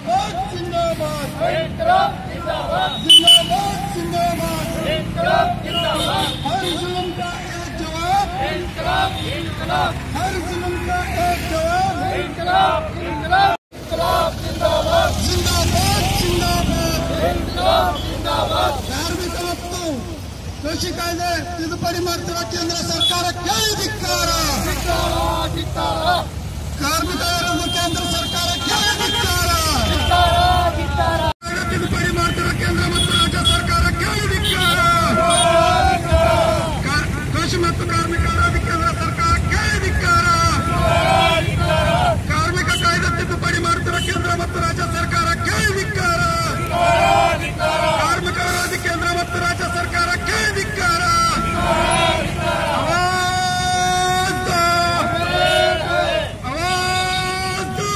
जिंदाबाद जिंदाबाद जिंदाबाद जिंदाबाद हर जुल्म का एक जवाब हर जुल्म का एक जवाब जिंदाबाद जिंदाबाद ಕಾರ್ಮಿಕ ಮತ್ತು ಕೃಷಿ ಕಾಯ್ದೆ ತಿದ್ದುಪಡಿ ಮಾಡ್ತಿರುವ ಕೇಂದ್ರ ಸರ್ಕಾರಕ್ಕೆ ಧಿಕ್ಕಾರ ಕಾರ್ಮಿಕ ವಿರೋಧಿ ಕೇಂದ್ರ ಸರ್ಕಾರಕ್ಕೆ ಧಿಕ್ಕಾರ ಕಾಯ್ದೆ ತಿದ್ದುಪಡಿ ಮಾಡ್ತಿರುವ ಕೇಂದ್ರ ಮತ್ತು ರಾಜ್ಯ ಸರ್ಕಾರಕ್ಕೆ ಧಿಕ್ಕಾರ ಕಾ- ಕೃಷಿ ಮತ್ತು ಕಾರ್ಮಿಕ ವಿರೋಧಿ ಕೇಂದ್ರ ಸರ್ಕಾರಕ್ಕೆ ಧಿಕ್ಕಾರ ಕಾರ್ಮಿಕ ಕಾಯ್ದೆ ತಿದ್ದುಪಡಿ ಮಾಡ್ತಿರುವ ಕೇಂದ್ರ ಮತ್ತು ರಾಜ್ಯ ಸರ್ಕಾರಕ್ಕೆ ಧಿಕ್ಕಾರ ಕಾರ್ಮಿಕ ವಿರೋಧಿ ಕೇಂದ್ರ ಮತ್ತು ರಾಜ್ಯ ಸರ್ಕಾರಕ್ಕೆ ಧಿಕ್ಕಾರ ಆವಾಜ್ ದೋ! ಆವಾಜ್ ದೋ!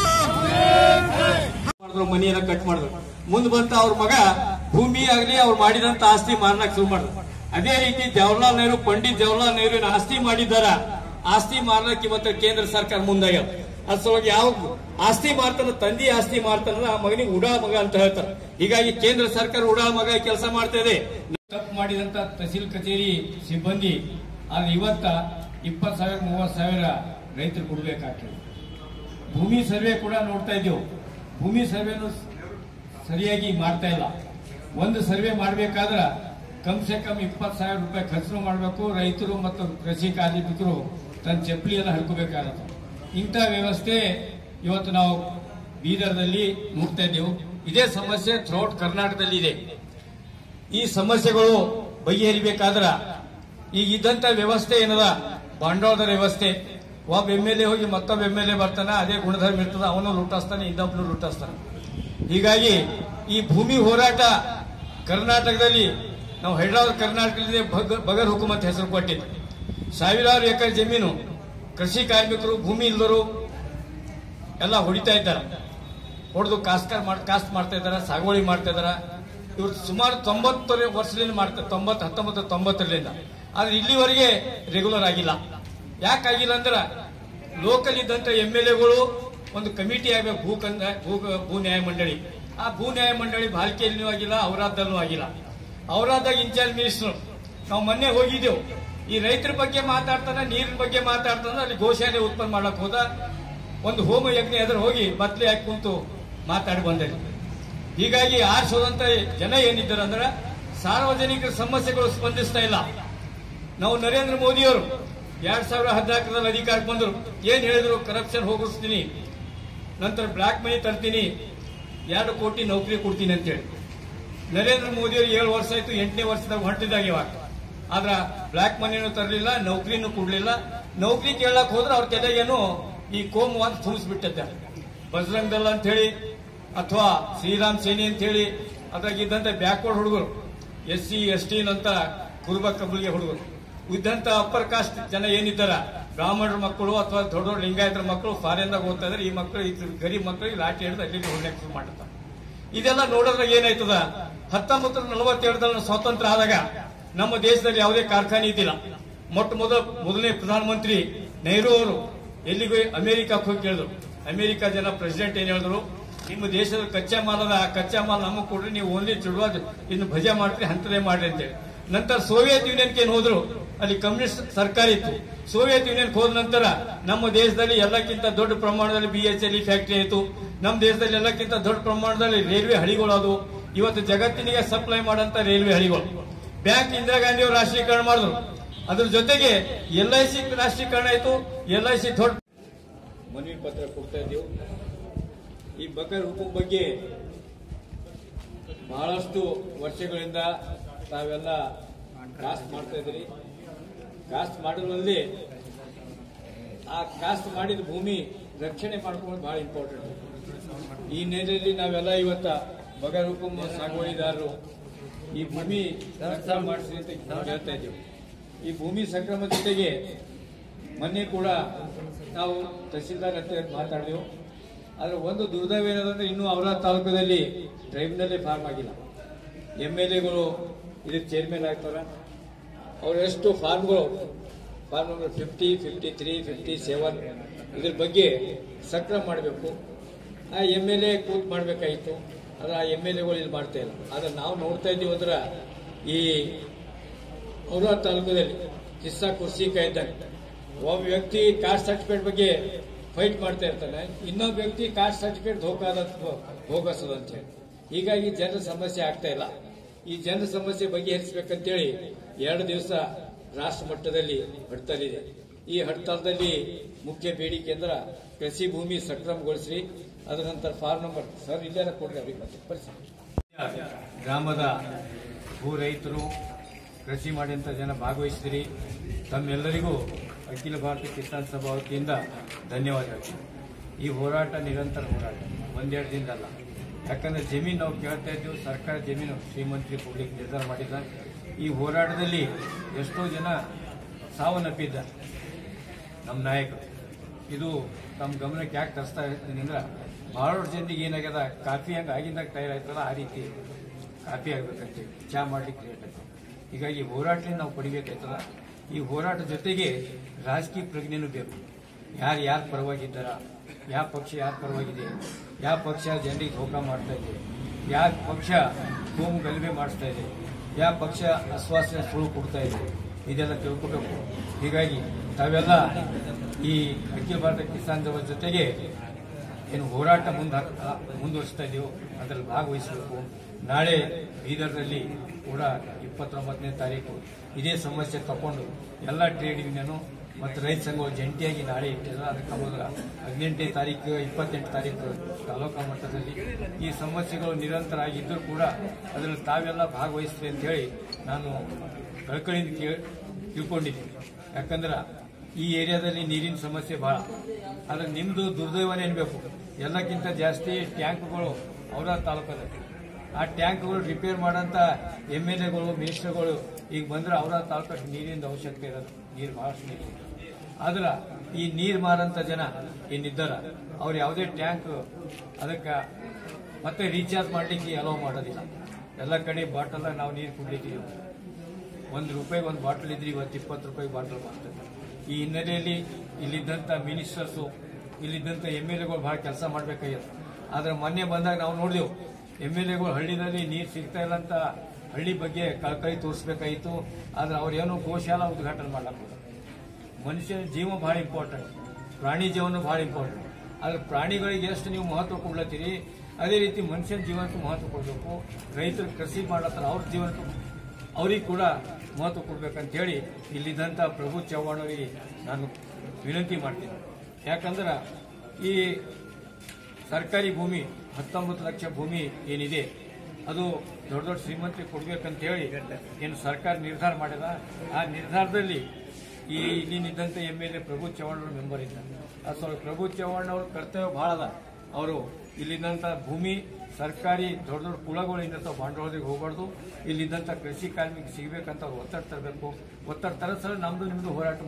ಮಾಡಿದ್ರು ಮನಿಯನ್ನ ಕಟ್ ಮಾಡಿದ್ರು ಮುಂದ್ ಬಂತ ಅವ್ರ ಮಗ ಭೂಮಿ ಆಗ್ಲಿ ಅವ್ರು ಮಾಡಿದಂತ ಆಸ್ತಿ ಮಾರ್ಲಕ್ ಶುರು ಮಾಡಿದ್ರು ಅದೇ ರೀತಿ ಜವಾಹರ್ಲಾಲ್ ನೆಹರು ಪಂಡಿತ್ ಜವಾಹರ್ಲಾಲ್ ನೆಹರು ಆಸ್ತಿ ಮಾಡಿದ್ದಾರ ಆಸ್ತಿ ಮಾರ್ಲಕ್ ಇವತ್ತು ಕೇಂದ್ರ ಸರ್ಕಾರ ಮುಂದಾಗ್ಯಾವ ಅದ್ರೊಳಗೆ ಯಾವ ಆಸ್ತಿ ಮಾರ್ತಾನ ತಂದಿ ಆಸ್ತಿ ಮಾರ್ತಾನ ಆ ಮಗನಿಗೆ ಉಡಾ ಮಗ ಅಂತ ಹೇಳ್ತಾರೆ ಹೀಗಾಗಿ ಕೇಂದ್ರ ಸರ್ಕಾರ ಉಡಾ ಮಗ ಕೆಲಸ ಮಾಡ್ತಾ ಇದೆ ತಪ್ಪು ಮಾಡಿದಂತ ತಹಸೀಲ್ ಕಚೇರಿ ಸಿಬ್ಬಂದಿ ಆದ್ರೆ ಇವತ್ತ ಇಪ್ಪತ್ತು ಸಾವಿರ ಮೂವತ್ತು ಸಾವಿರ ರೈತರು ಕೊಡ್ಬೇಕಾಗ್ತದೆ ಭೂಮಿ ಸರ್ವೆ ಕೂಡ ನೋಡ್ತಾ ಇದ್ದೇವೆ ಭೂಮಿ ಸರ್ವೆನು ಸರಿಯಾಗಿ ಮಾಡ್ತಾ ಇಲ್ಲ ಒಂದು ಸರ್ವೆ ಮಾಡಬೇಕಾದ್ರೆ ಕಮ್ ಸೆ ಕಮ್ ಇಪ್ಪತ್ತು ಸಾವಿರ ರೂಪಾಯಿ ಖರ್ಚು ಮಾಡಬೇಕು ರೈತರು ಮತ್ತು ಕೃಷಿ ಕಾರ್ಮಿಕರು ತನ್ನ ಚಪ್ಪಲಿಯನ್ನು ಹರ್ಕೋಬೇಕಾಗತ್ತೆ ಇಂಥ ವ್ಯವಸ್ಥೆ ಇವತ್ತು ನಾವು ಬೀದರ್ದಲ್ಲಿ ನೋಡ್ತಾ ಇದ್ದೇವೆ ಇದೇ ಸಮಸ್ಯೆ ಥ್ರೌಟ್ ಕರ್ನಾಟಕದಲ್ಲಿ ಇದೆ ಈ ಸಮಸ್ಯೆಗಳು ಬಗೆಹರಿಬೇಕಾದ್ರ ಈಗ ಇದ್ದಂತ ವ್ಯವಸ್ಥೆ ಏನದ ಬಂಡವಾಳದ ವ್ಯವಸ್ಥೆ ಒಬ್ಬ ಎಮ್ ಎಲ್ ಎ ಹೋಗಿ ಮತ್ತೊಬ್ಬ ಎಮ್ ಎಲ್ ಎ ಬರ್ತಾನ ಅದೇ ಗುಣಧರ್ಮ ಇರ್ತದ ಅವನು ಲುಟಾಸ್ತಾನೆ ಇನ್ನೊಬ್ನು ಲುಟಾಸ್ತಾನೆ ಹೀಗಾಗಿ ಈ ಭೂಮಿ ಹೋರಾಟ ಕರ್ನಾಟಕದಲ್ಲಿ ನಾವು ಹೈದರಾಬಾದ್ ಕರ್ನಾಟಕದಲ್ಲಿ ಬಗ- ಬಗರ್ ಹುಕುಮತ್ ಹೆಸರು ಕೊಟ್ಟಿದ್ದು ಸಾವಿರಾರು ಎಕರೆ ಜಮೀನು ಕೃಷಿ ಕಾರ್ಮಿಕರು ಭೂಮಿ ಇಲ್ಲದರು ಎಲ್ಲ ಹೊಡಿತಾ ಇದ್ದಾರೆ ಹೊಡೆದು ಕಾಸ್ಕರ್ ಮಾಡ್ ಕಾಸ್ಟ್ ಮಾಡ್ತಾ ಇದ್ದಾರೆ ಸಾಗುವಳಿ ಮಾಡ್ತಾ ಇದ್ದಾರೆ ಇವ್ರು ಸುಮಾರು ತೊಂಬತ್ತರ ವರ್ಷದಿಂದ ಮಾಡ್ತಾರೆ ತೊಂಬತ್ತು ಹತ್ತೊಂಬತ್ತು ತೊಂಬತ್ತರಿಂದ ಆದ್ರೆ ಇಲ್ಲಿವರೆಗೆ ರೆಗ್ಯುಲರ್ ಆಗಿಲ್ಲ ಯಾಕಾಗಿಲ್ಲ ಅಂದ್ರೆ ಲೋಕಲ್ ಇದ್ದಂತ ಎಂ ಎಲ್ ಎಗಳು ಒಂದು ಕಮಿಟಿ ಆಗಬೇಕು ಭೂ ಕಂದ ಭೂ ಭೂ ನ್ಯಾಯ ಮಂಡಳಿ ಆ ಭೂ ನ್ಯಾಯ ಮಂಡಳಿ ಭಾಲ್ಕಿಯಲ್ಲೂ ಆಗಿಲ್ಲ ಔರಾದಲ್ಲೂ ಆಗಿಲ್ಲ ಔರಾದಾಗ ಇನ್ಚಾರ್ಜ್ ಮಿನಿಸ್ಟರ್ ನಾವು ಮೊನ್ನೆ ಹೋಗಿದ್ದೆವು ಈ ರೈತರ ಬಗ್ಗೆ ಮಾತಾಡ್ತಾನೆ ನೀರಿನ ಬಗ್ಗೆ ಮಾತಾಡ್ತಾನೆ ಅಲ್ಲಿ ಗೋಶಾಲೆ ಉತ್ಪನ್ನ ಮಾಡಕ್ ಹೋದ ಒಂದು ಹೋಮ ಯಜ್ಞ ಎದುರು ಹೋಗಿ ಬತ್ಲೆ ಹಾಕಿ ಕುಂತು ಮಾತಾಡಿ ಬಂದಲ್ಲಿ ಹೀಗಾಗಿ ಆರಿಸೋದಂತ ಜನ ಏನಿದ್ದಾರೆ ಅಂದ್ರೆ ಸಾರ್ವಜನಿಕರ ಸಮಸ್ಯೆಗಳು ಸ್ಪಂದಿಸ್ತಾ ಇಲ್ಲ ನಾವು ನರೇಂದ್ರ ಮೋದಿಯವರು ಎರಡ್ ಸಾವಿರದ ಹದಿನಾಲ್ಕರಲ್ಲಿ ಅಧಿಕಾರಕ್ಕೆ ಬಂದರು ಏನ್ ಹೇಳಿದ್ರು ಕರಪ್ಷನ್ ಹೋಗಿಸ್ತೀನಿ ನಂತರ ಬ್ಲಾಕ್ ಮನಿ ತರ್ತೀನಿ ಎರಡು ಕೋಟಿ ನೌಕರಿ ಕೊಡ್ತೀನಿ ಅಂತೇಳಿ ನರೇಂದ್ರ ಮೋದಿಯವರು ಏಳು ವರ್ಷ ಆಯ್ತು ಎಂಟನೇ ವರ್ಷದಾಗ ಹೊಂಟಿದಾಗ ಇವಾಗ ಆದ್ರ ಬ್ಲಾಕ್ ಮನಿನೂ ತರಲಿಲ್ಲ ನೌಕರಿನೂ ಕೊಡ್ಲಿಲ್ಲ ನೌಕರಿ ಕೇಳಕ್ ಹೋದ್ರೆ ಅವ್ರ ತಲೆಗೇನು ಈ ಕೋಮು ಅಂತ ತುಂಬಿಸ್ಬಿಟ್ಟಿದ್ದಾರೆ ಬಜರಂಗ್ ದಳ ಅಂತ ಹೇಳಿ ಅಥವಾ ಶ್ರೀರಾಮ್ ಸೇನಿ ಅಂತ ಹೇಳಿ ಅದ್ರಾಗ ಇದ್ದಂತ ಬ್ಯಾಕ್ವರ್ಡ್ ಹುಡುಗರು ಎಸ್ ಸಿ ಎಸ್ ಟಿ ಅಂತ ಕುರುಬ ಕಬ್ಬಲಿಗೆ ಹುಡುಗರು ಇದ್ದಂತ ಅಪ್ಪರ್ ಕಾಸ್ಟ್ ಜನ ಏನಿದ್ದಾರ ಬ್ರಾಹ್ಮಣರ ಮಕ್ಕಳು ಅಥವಾ ದೊಡ್ಡ ದೊಡ್ಡ ಲಿಂಗಾಯತರ ಮಕ್ಕಳು ಫಾರಿನ್ದಾಗ ಓದ್ತಾ ಇದ್ರೆ ಈ ಮಕ್ಕಳು ಈ ಗರೀಬ್ ಮಕ್ಕಳಿಗೆ ಲಾಠಿ ಹಿಡಿದು ಅಲ್ಲಿ ಹೊಡ್ಲಿಕ್ಕೆ ಶುರು ಮಾಡ್ತಾರೆ ಇದೆಲ್ಲ ನೋಡಿದ್ರೆ ಏನಾಯ್ತದ ಹತ್ತೊಂಬತ್ತು ನಲವತ್ತೆರಡರಲ್ಲಿ ಸ್ವಾತಂತ್ರ್ಯ ಆದಾಗ ನಮ್ಮ ದೇಶದಲ್ಲಿ ಯಾವುದೇ ಕಾರ್ಖಾನೆ ಇದ್ದಿಲ್ಲ ಮೊಟ್ಟ ಮೊದಲ ಮೊದಲನೇ ಪ್ರಧಾನಮಂತ್ರಿ ನೆಹರು ಅವರು ಎಲ್ಲಿಗೂ ಅಮೆರಿಕಕ್ಕೆ ಹೋಗಿ ಕೇಳಿದ್ರು ಅಮೆರಿಕ ಜನ ಪ್ರೆಸಿಡೆಂಟ್ ಏನ್ ಹೇಳಿದ್ರು ನಿಮ್ಮ ದೇಶದ ಕಚ್ಚಾ ಮಾಲದ ಆ ಕಚ್ಚಾ ಮಾಲ್ ನಮಗೆ ಕೊಡ್ರಿ ನೀವು ಓನ್ಲಿ ಚುಡುವ ಇನ್ನು ಭಜೆ ಮಾಡ್ರಿ ಹಂತದೇ ಮಾಡ್ರಿ ಅಂತೇಳಿ ನಂತರ ಸೋವಿಯತ್ ಯೂನಿಯನ್ಗೆ ಏನ್ ಹೋದ್ರು ಅಲ್ಲಿ ಕಮ್ಯುನಿಸ್ಟ್ ಸರ್ಕಾರ ಇತ್ತು ಸೋವಿಯತ್ ಯೂನಿಯನ್ ಹೋದ ನಂತರ ನಮ್ಮ ದೇಶದಲ್ಲಿ ಎಲ್ಲಕ್ಕಿಂತ ದೊಡ್ಡ ಪ್ರಮಾಣದಲ್ಲಿ ಬಿ ಎಚ್ ಎಲ್ ಫ್ಯಾಕ್ಟರಿ ಆಯಿತು ನಮ್ಮ ದೇಶದಲ್ಲಿ ಎಲ್ಲಕ್ಕಿಂತ ದೊಡ್ಡ ಪ್ರಮಾಣದಲ್ಲಿ ರೈಲ್ವೆ ಹಳಿಗಳು ಅದು ಇವತ್ತು ಜಗತ್ತಿನಿಗೆ ಸಪ್ಲೈ ಮಾಡಂತ ರೈಲ್ವೆ ಹಳಿಗಳು ಬ್ಯಾಂಕ್ ಇಂದಿರಾ ಗಾಂಧಿ ಅವರು ರಾಷ್ಟ್ರೀಕರಣ ಮಾಡಿದ್ರು ಅದ್ರ ಜೊತೆಗೆ ಎಲ್ ಐ ಸಿ ರಾಷ್ಟ್ರೀಕರಣ ಆಯಿತು ಎಲ್ ಐ ಸಿ ದೊಡ್ಡ ಮನವಿ ಪತ್ರ ಕೊಡ್ತಾ ಇದ್ದೀವಿ ಈ ಬಕರ್ ಹುಕುಂ ಬಗ್ಗೆ ಬಹಳಷ್ಟು ವರ್ಷಗಳಿಂದ ತಾವೆಲ್ಲ ಕಾಸ್ಟ್ ಮಾಡ್ತಾ ಇದ್ರಿ ಕಾಸ್ಟ್ ಮಾಡೋದ್ರಲ್ಲಿ ಆ ಕಾಸ್ಟ್ ಮಾಡಿದ ಭೂಮಿ ರಕ್ಷಣೆ ಮಾಡ್ಕೊಳ್ಳೋದು ಬಹಳ ಇಂಪಾರ್ಟೆಂಟ್ ಈ ನೆಲೆಯಲ್ಲಿ ನಾವೆಲ್ಲ ಇವತ್ತ ಬಗರ್ ಹುಕುಂ ಸಾಗುವಳಿದಾರರು ಈ ಭೂಮಿ ರಕ್ಷಣೆ ಮಾಡಿಸಿ ಅಂತ ನಾವು ಹೇಳ್ತಾ ಇದ್ದೀವಿ ಈ ಭೂಮಿ ಸಂಕ್ರಮ ಜೊತೆಗೆ ಮೊನ್ನೆ ಕೂಡ ನಾವು ತಹಸೀಲ್ದಾರ್ ಹತ್ರ ಮಾತಾಡಿದೆವು ಆದ್ರೆ ಒಂದು ದುರ್ದೈವ ಏನದಂದ್ರೆ ಇನ್ನೂ ಅವರ ತಾಲೂಕದಲ್ಲಿ ಟ್ರೈಬ್ನಲ್ಲೇ ಫಾರ್ಮ್ ಆಗಿಲ್ಲ ಎಮ್ ಎಲ್ ಎಗಳು ಇದಕ್ಕೆ ಚೇರ್ಮನ್ ಆಗ್ತಾರ ಅವರೆಷ್ಟು ಫಾರ್ಮ್ಗಳು form number fifty fifty three fifty seven ಇದ್ರ ಬಗ್ಗೆ ಸಕ್ರಮ ಮಾಡಬೇಕು ಆ ಎಮ್ ಎಲ್ ಎ ಕೂತ್ ಮಾಡಬೇಕಾಗಿತ್ತು ಆದ್ರೆ ಆ ಎಮ್ ಎಲ್ ಎಗಳು ಇಲ್ಲಿ ಮಾಡ್ತಾ ಇಲ್ಲ ಆದ್ರೆ ನಾವು ನೋಡ್ತಾ ಇದ್ದೀವಿ ಅಂದ್ರೆ ಈ ಔರಾ ತಾಲೂಕದಲ್ಲಿ ಕಿಸ್ಸಾ ಕುರ್ಸಿ ಕಾಯ್ದಾನೆ ಒಬ್ಬ ವ್ಯಕ್ತಿ ಕಾಸ್ಟ್ ಸರ್ಟಿಫಿಕೇಟ್ ಬಗ್ಗೆ ಫೈಟ್ ಮಾಡ್ತಾ ಇರ್ತಾನೆ ಇನ್ನೊಬ್ಬ ವ್ಯಕ್ತಿ ಕಾಸ್ಟ್ ಸರ್ಟಿಫಿಕೇಟ್ ಧೋಕಾದ ಭೋಗಸೋದು ಅಂತ ಹೇಳಿ ಹೀಗಾಗಿ ಜನರ ಸಮಸ್ಯೆ ಆಗ್ತಾ ಇಲ್ಲ ಈ ಜನರ ಸಮಸ್ಯೆ ಬಗೆಹರಿಸಬೇಕಂತೇಳಿ ಎರಡು ದಿವಸ ರಾಷ್ಟ್ರ ಮಟ್ಟದಲ್ಲಿ ಹಡ್ತಲಿದೆ ಈ ಹಡ್ತಾಲದಲ್ಲಿ ಮುಖ್ಯ ಬೇಡಿಕೆ ಅಂದ್ರೆ ಕೃಷಿ ಭೂಮಿ ಸಕ್ರಮಗೊಳಿಸಿ ಅದರ ನಂತರ ಫಾರ್ಮ್ ನಂಬರ್ ಸರ್ ಇಲ್ಲೆಲ್ಲ ಕೊಡ್ರಿ ಅವ್ರಿಗೆ ಮತ್ತೆ ಪರಿಸ್ಥಿತಿ ಗ್ರಾಮದ ಭೂ ರೈತರು ಕೃಷಿ ಮಾಡಿದಂಥ ಜನ ಭಾಗವಹಿಸಿದಿರಿ ತಮ್ಮೆಲ್ಲರಿಗೂ ಅಖಿಲ ಭಾರತ ಕಿಸಾನ್ ಸಭಾ ವತಿಯಿಂದ ಧನ್ಯವಾದಗಳು ಈ ಹೋರಾಟ ನಿರಂತರ ಹೋರಾಟ ಒಂದೆರಡು ದಿನದಲ್ಲ ಯಾಕಂದ್ರೆ ಜಮೀನು ನಾವು ಕೇಳ್ತಾ ಇದ್ದೀವಿ ಸರ್ಕಾರ ಜಮೀನು ಶ್ರೀಮಂತರಿ ಕೊಡ್ಲಿಕ್ಕೆ ನಿರ್ಧಾರ ಮಾಡಿದ್ದಾರೆ ಈ ಹೋರಾಟದಲ್ಲಿ ಎಷ್ಟೋ ಜನ ಸಾವನ್ನಪ್ಪಿದ್ದಾರೆ ನಮ್ಮ ನಾಯಕರು ಇದು ತಮ್ಮ ಗಮನಕ್ಕೆ ಯಾಕೆ ತರಿಸ್ತಾ ಇರ್ತೀನಿ ಅಂದ್ರೆ ಬಹಳಷ್ಟು ಜನರಿಗೆ ಏನಾಗ್ಯದ ಕಾಫಿ ಹಂಗೆ ಆಗಿಂದಾಗ ತಯಾರು ಆಯ್ತಲ್ಲ ಆ ರೀತಿ ಕಾಫಿ ಆಗ್ಬೇಕಂತ ಚಹಾ ಮಾಡ್ಲಿಕ್ಕೆ ಲೇಟ್ ಆಯ್ತು ಹೀಗಾಗಿ ಹೋರಾಟ ನಾವು ಪಡಿಬೇಕಾಯ್ತಲ್ಲ ಈ ಹೋರಾಟ ಜೊತೆಗೆ ರಾಜಕೀಯ ಪ್ರಜ್ಞೆನೂ ಬೇಕು ಯಾರು ಯಾರ ಪರವಾಗಿದ್ದಾರ ಯಾವ ಪಕ್ಷ ಯಾರ ಪರವಾಗಿದೆ ಯಾವ ಪಕ್ಷ ಜನರಿಗೆ ಧೋಕಾ ಮಾಡ್ತಾ ಇದೆ ಯಾವ ಪಕ್ಷ ಕೋಮು ಗಲಭೆ ಮಾಡಿಸ್ತಾ ಇದೆ ಯಾವ ಪಕ್ಷ ಆಶ್ವಾಸನೆ ಸುಳ್ಳು ಕೊಡ್ತಾ ಇದೆ ಇದೆಲ್ಲ ತಿಳ್ಕೋಬೇಕು ಹೀಗಾಗಿ ತಾವೆಲ್ಲ ಈ ಅಖಿಲ ಭಾರತ ಕಿಸಾನ್ ಸಭಾ ಜೊತೆಗೆ ಏನು ಹೋರಾಟ ಮುಂದ ಮುಂದುವರಿಸ್ತಾ ಇದೆಯೋ ಅದರಲ್ಲಿ ಭಾಗವಹಿಸಬೇಕು ನಾಳೆ ಬೀದರ್ನಲ್ಲಿ ಕೂಡ ಇಪ್ಪತ್ತೊಂಬತ್ತನೇ ತಾರೀಕು ಇದೇ ಸಮಸ್ಯೆ ತಕೊಂಡು ಎಲ್ಲ ಟ್ರೇಡ್ ಯೂನಿಯನು ಮತ್ತು ರೈತ ಸಂಘಗಳು ಜಂಟಿಯಾಗಿ ನಾಳೆ ಇಟ್ಟಿಲ್ಲ ಅದಕ್ಕೆ ಅವಾಗ ಹದಿನೆಂಟನೇ ತಾರೀಕು ಇಪ್ಪತ್ತೆಂಟು ತಾರೀಕು ತಾಲೂಕಾ ಮಟ್ಟದಲ್ಲಿ ಈ ಸಮಸ್ಯೆಗಳು ನಿರಂತರ ಆಗಿದ್ದರೂ ಕೂಡ ಅದರಲ್ಲಿ ತಾವೆಲ್ಲ ಭಾಗವಹಿಸ್ತೀರಿ ಅಂತ ಹೇಳಿ ನಾನು ಕಳ್ಕಳಿಂದ ಕೇಳಿ ತಿಳ್ಕೊಂಡಿದ್ದೀನಿ ಯಾಕಂದ್ರೆ ಈ ಏರಿಯಾದಲ್ಲಿ ನೀರಿನ ಸಮಸ್ಯೆ ಬಹಳ ಆದ್ರೆ ನಿಮ್ದು ದುರ್ದೈವನೇ ಅನ್ಬೇಕು ಎಲ್ಲಕ್ಕಿಂತ ಜಾಸ್ತಿ ಟ್ಯಾಂಕ್ಗಳು ಅವರ ತಾಲೂಕದಲ್ಲಿ ಆ ಟ್ಯಾಂಕ್ಗಳು ರಿಪೇರ್ ಮಾಡೋಂಥ ಎಮ್ ಎಲ್ ಎಗಳು ಮಿನಿಸ್ಟರ್ಗಳು ಈಗ ಬಂದ್ರೆ ಅವರ ತಾಲೂಕಕ್ಕೆ ನೀರಿನ ಅವಶ್ಯಕತೆ ಇರೋದು ನೀರು ಬಹಳಷ್ಟು ನೀರು ಆದ್ರೆ ಈ ನೀರು ಮಾರಂತ ಜನ ಏನಿದ್ದಾರ ಅವ್ರು ಯಾವುದೇ ಟ್ಯಾಂಕ್ ಅದಕ್ಕೆ ಮತ್ತೆ ರೀಚಾರ್ಜ್ ಮಾಡ್ಲಿಕ್ಕೆ ಅಲೋ ಮಾಡೋದಿಲ್ಲ ಎಲ್ಲ ಕಡೆ ಬಾಟಲ್ ನಾವು ನೀರು ಕುಡ್ಲಿಕ್ಕೆ ಒಂದು ರೂಪಾಯಿಗೆ ಒಂದು ಬಾಟಲ್ ಇದ್ರೆ ಇವತ್ತು ಇಪ್ಪತ್ತು ರೂಪಾಯಿ ಬಾಟಲ್ ಮಾಡ್ತಾರೆ ಈ ಹಿನ್ನೆಲೆಯಲ್ಲಿ ಇಲ್ಲಿದ್ದಂಥ ಮಿನಿಸ್ಟರ್ಸು ಇಲ್ಲಿದ್ದಂಥ ಎಮ್ ಎಲ್ ಎಗಳು ಬಹಳ ಕೆಲಸ ಮಾಡಬೇಕಾಗಿತ್ತು ಆದ್ರೆ ಮೊನ್ನೆ ಬಂದಾಗ ನಾವು ನೋಡಿದೆವು ಎಮ್ ಎಲ್ ಎಗಳು ಹಳ್ಳಿನಲ್ಲಿ ನೀರು ಸಿಗ್ತಾ ಇಲ್ಲ ಅಂತ ಹಳ್ಳಿ ಬಗ್ಗೆ ಕಳ್ಕಳಿ ತೋರಿಸ್ಬೇಕಾಗಿತ್ತು ಆದ್ರೆ ಅವ್ರೇನು ಗೋಶಾಲಾ ಉದ್ಘಾಟನೆ ಮಾಡಕ್ಕೆ ಮನುಷ್ಯನ ಜೀವ ಬಹಳ ಇಂಪಾರ್ಟೆಂಟ್ ಪ್ರಾಣಿ ಜೀವನ ಬಹಳ ಇಂಪಾರ್ಟೆಂಟ್ ಆದ್ರೆ ಪ್ರಾಣಿಗಳಿಗೆ ಎಷ್ಟು ನೀವು ಮಹತ್ವ ಕೊಡ್ಲತ್ತೀರಿ ಅದೇ ರೀತಿ ಮನುಷ್ಯನ ಜೀವನಕ್ಕೂ ಮಹತ್ವ ಕೊಡಬೇಕು ರೈತರು ಕೃಷಿ ಮಾಡತ್ತಾರ ಅವ್ರ ಜೀವನಕ್ಕೂ ಅವ್ರಿಗೆ ಕೂಡ ಮಹತ್ವ ಕೊಡ್ಬೇಕಂತ ಹೇಳಿ ಇಲ್ಲಿದ್ದಂಥ ಪ್ರಭು ಚವ್ಹಾಣ್ ಅವರಿಗೆ ನಾನು ವಿನಂತಿ ಮಾಡ್ತೀನಿ ಯಾಕಂದ್ರೆ ಈ ಸರ್ಕಾರಿ ಭೂಮಿ ಹತ್ತೊಂಬತ್ತು ಲಕ್ಷ ಭೂಮಿ ಏನಿದೆ ಅದು ದೊಡ್ಡ ದೊಡ್ಡ ಶ್ರೀಮಂತರಿಗೆ ಕೊಡ್ಬೇಕಂತ ಹೇಳಿ ಏನು ಸರ್ಕಾರ ನಿರ್ಧಾರ ಮಾಡಿದ ಆ ನಿರ್ಧಾರದಲ್ಲಿ ಈ ಇಲ್ಲಿನಿದ್ದಂಥ M L A Prabhu Chavan ಅವರು ಮೆಂಬರ್ ಇದ್ದಾರೆ ಅದು ಸ್ವಲ್ಪ ಪ್ರಭು ಚವ್ಹಾಣ್ ಅವ್ರ ಕರ್ತವ್ಯ ಬಹಳ ಅದ ಅವರು ಇಲ್ಲಿದ್ದಂಥ ಭೂಮಿ ಸರ್ಕಾರಿ ದೊಡ್ಡ ದೊಡ್ಡ ಕುಳಗಳಿಂದ ತಾವು ಬಂಡವಾಳರಿಗೆ ಹೋಗಬಾರ್ದು ಇಲ್ಲಿದ್ದಂಥ ಕೃಷಿ ಕಾರ್ಮಿಕ ಸಿಗಬೇಕಂತ ಅವ್ರು ಒತ್ತಡ ತರಬೇಕು ಒತ್ತಡ ತರಿಸಲು ನಮ್ದು ನಿಮ್ದು ಹೋರಾಟ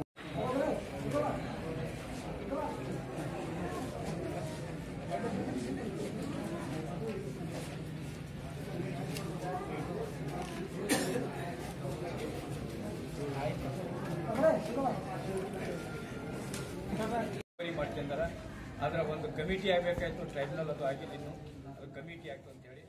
ಮಾಡ್ತಿದ್ದಾರೆ ಆದ್ರೆ ಒಂದು ಕಮಿಟಿ ಆಗಬೇಕಾಯ್ತು ಟ್ರೈಬ್ನಲ್ ಅದು ಆಗಿಲ್ಲ ಇನ್ನು ಅದು ಕಮಿಟಿ ಆಗ್ತು ಅಂತ ಹೇಳಿ